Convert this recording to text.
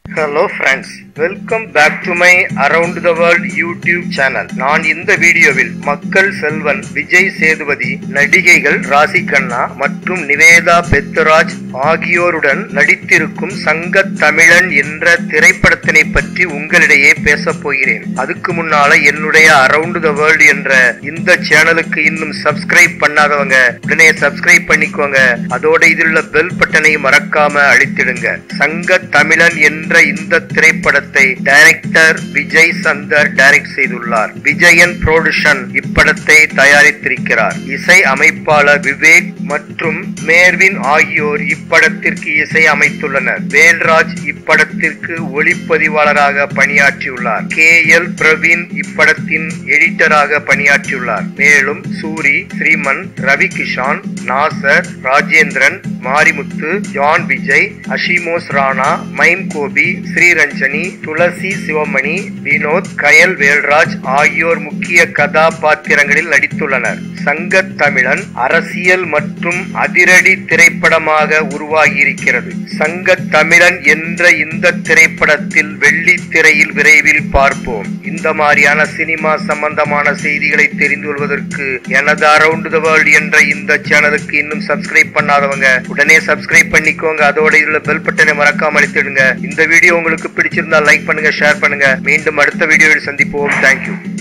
hello friends welcome back to my around the world YouTube channel நான் இந்த வீடியோவில் மக்கள் செல்வன் விஜய் சேதுபதி நடிகைகள் ராசி கண்ணா மற்றும் நிவேதா பெத்துராஜ் ஆகியோருடன் நடித்திருக்கும் சங்க தமிழன் என்ற திரைப்படத்தினை பற்றி உங்களிடையே பேசப் போகிறேன் அதுக்கு முன்னால என்னுடைய அரவுண்ட் த வேர்ல்ட் என்ற இந்த சேனலுக்கு இன்னும் சப்ஸ்கிரைப் பண்ணாதவங்க உடனே சப்ஸ்கிரைப் பண்ணிக்கோங்க அதோட இதில் உள்ள பெல் பட்டனை மறக்காம அழித்திடுங்க சங்க தமிழன் என்ற இந்த திரைப்படத்தை டைரக்டர் விஜய் சந்தர் டைரக்ட் செய்துள்ளார் விஜயன் புரோடக்ஷன் இப்படத்தை தயாரித்திருக்கிறார் இசை அமைப்பாளர் விவேக் மற்றும் மேர்வின் ஆகியோர் இப்படத்திற்கு இசை அமைத்துள்ளனர் வேல்ராஜ் இப்படத்திற்கு ஒளிப்பதிவாளராக பணியாற்றியுள்ளார் கே எல் பிரவீன் இப்படத்தின் எடிட்டராக பணியாற்றியுள்ளார் மேலும் சூரி ஸ்ரீமன் ரவி கிஷான் நாசர் ராஜேந்திரன் மாரிமுத்து ஜான் விஜய் அஷிமோஸ் ராணா மைம் கோபி ஸ்ரீரஞ்சனி துளசி சிவமணி வினோத் கயல் வேல்ராஜ் ஆகியோர் முக்கிய கதாபாத்திரங்களில் நடித்துள்ளனர் சங்க தமிழன் அரசியல் மற்றும் அதிரடி திரைப்படமாக உருவாகியிருக்கிறது சங்க தமிழன் என்ற இந்த திரைப்படத்தில் வெள்ளி திரையில் விரைவில் பார்ப்போம் இந்த மாதிரியான சினிமா சம்பந்தமான செய்திகளை தெரிந்து கொள்வதற்கு எனது அரவுண்ட் த வேர்ல்ட் என்ற இந்த சேனலுக்கு இன்னும் சப்ஸ்கிரைப் பண்ணாதவங்க உடனே சப்ஸ்கிரைப் பண்ணிக்கோங்க அதோட இதுல பெல் பட்டனை மறக்காம அளித்திடுங்க இந்த வீடியோ உங்களுக்கு பிடிச்சிருந்தா லைக் பண்ணுங்க ஷேர் பண்ணுங்க மீண்டும் அடுத்த வீடியோவில் சந்திப்போம் தேங்க்யூ